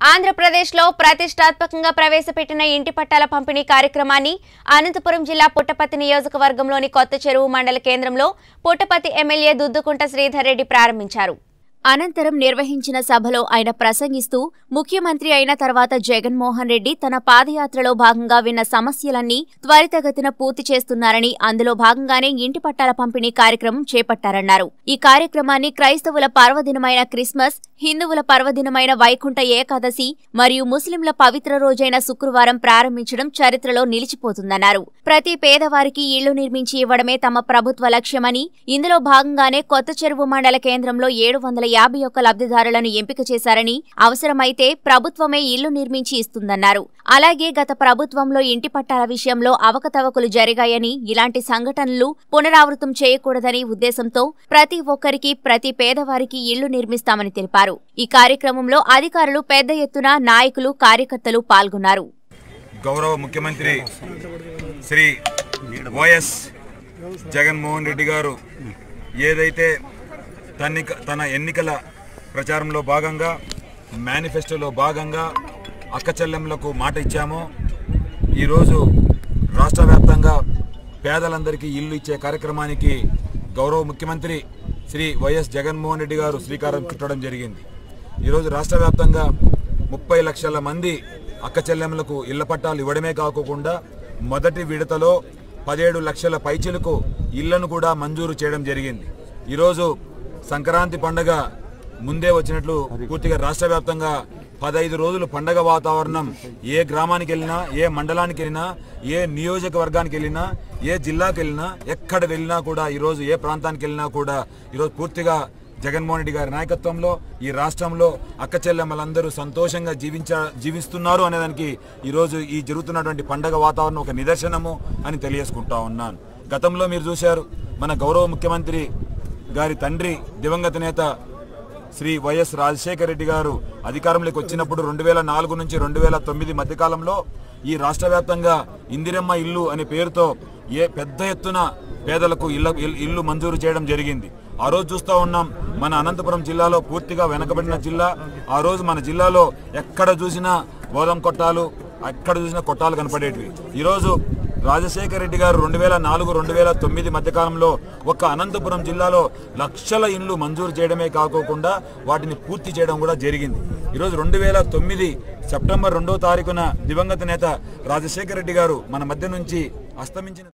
ఆంధ్రప్రదేశ్లో ప్రతిష్టాత్మకంగా ప్రవేశపెట్టిన ఇంటి పట్టాల పంపిణీ కార్యక్రమాన్ని అనంతపురం జిల్లా పుట్టపత్తి నియోజకవర్గంలోని కొత్త చెరువు మండల కేంద్రంలో పుట్టపత్తి ఎమ్మెల్యే దుద్దుకుంట శ్రీధర్ రెడ్డి ప్రారంభించారు అనంతరం నిర్వహించిన సభలో ఆయన ప్రసంగిస్తూ ముఖ్యమంత్రి అయిన తర్వాత జగన్మోహన్ రెడ్డి తన పాదయాత్రలో భాగంగా విన్న సమస్యలన్నీ త్వరితగతిన పూర్తి చేస్తున్నారని అందులో భాగంగానే ఇంటి పట్టాల పంపిణీ కార్యక్రమం చేపట్టారన్నారు ఈ కార్యక్రమాన్ని క్రైస్తవుల పర్వదినమైన క్రిస్మస్ హిందువుల పర్వదినమైన వైకుంఠ ఏకాదశి మరియు ముస్లింల పవిత్ర రోజైన శుక్రవారం ప్రారంభించడం చరిత్రలో నిలిచిపోతుందన్నారు ప్రతి పేదవారికి ఇళ్లు నిర్మించి ఇవ్వడమే తమ ప్రభుత్వ లక్ష్యమని ఇందులో భాగంగానే కొత్త చెరువు మండల కేంద్రంలో ఏడు వందల యాభై ఒక్క లబ్ధిదారులను ఎంపిక చేశారని అవసరమైతే ప్రభుత్వమే ఇల్లు నిర్మించి ఇస్తుందన్నారు అలాగే గత ప్రభుత్వంలో ఇంటి పట్టాల విషయంలో అవకతవకలు జరిగాయని ఇలాంటి సంఘటనలు పునరావృతం చేయకూడదని ఉద్దేశంతో ప్రతి ఒక్కరికి ప్రతి పేదవారికి ఇళ్లు నిర్మిస్తామని తెలిపారు ఈ కార్యక్రమంలో అధికారులు పెద్ద ఎత్తున నాయకులు కార్యకర్తలు పాల్గొన్నారు గౌరవ ముఖ్యమంత్రి శ్రీ వైఎస్ జగన్మోహన్ రెడ్డి గారు ఏదైతే తన్నిక తన ఎన్నికల ప్రచారంలో భాగంగా మేనిఫెస్టోలో భాగంగా అక్క చెల్లెంలకు మాట ఇచ్చామో ఈరోజు రాష్ట్ర వ్యాప్తంగా పేదలందరికీ ఇల్లు ఇచ్చే కార్యక్రమానికి గౌరవ ముఖ్యమంత్రి శ్రీ వైఎస్ జగన్మోహన్ రెడ్డి గారు శ్రీకారం చుట్టడం జరిగింది ఈరోజు రాష్ట్ర వ్యాప్తంగా ముప్పై లక్షల మంది అక్క చెల్లెమ్మలకు ఇళ్ల పట్టాలు ఇవ్వడమే కాకుండా మొదటి విడతలో పదిహేడు లక్షల పైచిలకు ఇళ్లను కూడా మంజూరు చేయడం జరిగింది ఈరోజు సంక్రాంతి పండగ ముందే వచ్చినట్లు పూర్తిగా రాష్ట్ర వ్యాప్తంగా పదహైదు రోజులు పండగ వాతావరణం ఏ గ్రామానికి వెళ్ళినా ఏ మండలానికి వెళ్ళినా ఏ నియోజకవర్గానికి వెళ్ళినా ఏ జిల్లాకి వెళ్ళినా ఎక్కడ వెళ్ళినా కూడా ఈరోజు ఏ ప్రాంతానికి వెళ్ళినా కూడా ఈరోజు పూర్తిగా జగన్మోహన్ రెడ్డి గారి నాయకత్వంలో ఈ రాష్ట్రంలో అక్క చెల్లెమ్మలందరూ సంతోషంగా జీవించ జీవిస్తున్నారు అనేదానికి ఈరోజు ఈ జరుగుతున్నటువంటి పండగ వాతావరణం ఒక నిదర్శనము అని తెలియజేసుకుంటా ఉన్నాను గతంలో మీరు చూశారు మన గౌరవ ముఖ్యమంత్రి గారి తండ్రి దివంగత నేత శ్రీ వైఎస్ రాజశేఖర రెడ్డి గారు అధికారంలోకి వచ్చినప్పుడు రెండు వేల నాలుగు నుంచి రెండు వేల తొమ్మిది మధ్యకాలంలో ఈ రాష్ట్ర వ్యాప్తంగా ఇందిరమ్మ ఇల్లు అనే పేరుతో ఏ పెద్ద ఎత్తున పేదలకు ఇళ్ళ ఇల్- ఇల్లు మంజూరు చేయడం జరిగింది ఆ రోజు చూస్తూ ఉన్నాం మన అనంతపురం జిల్లాలో పూర్తిగా వెనకబడిన జిల్లా ఆ రోజు మన జిల్లాలో ఎక్కడ చూసినా గోధుమ కొట్టాలు ఎక్కడ చూసినా కొట్టాలు కనపడేటివి ఈరోజు రాజశేఖర రెడ్డి గారు రెండు వేల నాలుగు రెండు వేల తొమ్మిది మధ్యకాలంలో ఒక అనంతపురం జిల్లాలో లక్షల ఇండ్లు మంజూరు చేయడమే కాకోకుండా వాటిని పూర్తి చేయడం కూడా జరిగింది ఈరోజు రెండు వేల తొమ్మిది సెప్టెంబర్ రెండో తారీఖున దివంగత నేత రాజశేఖర రెడ్డి గారు మన మధ్య నుంచి అస్తమించిన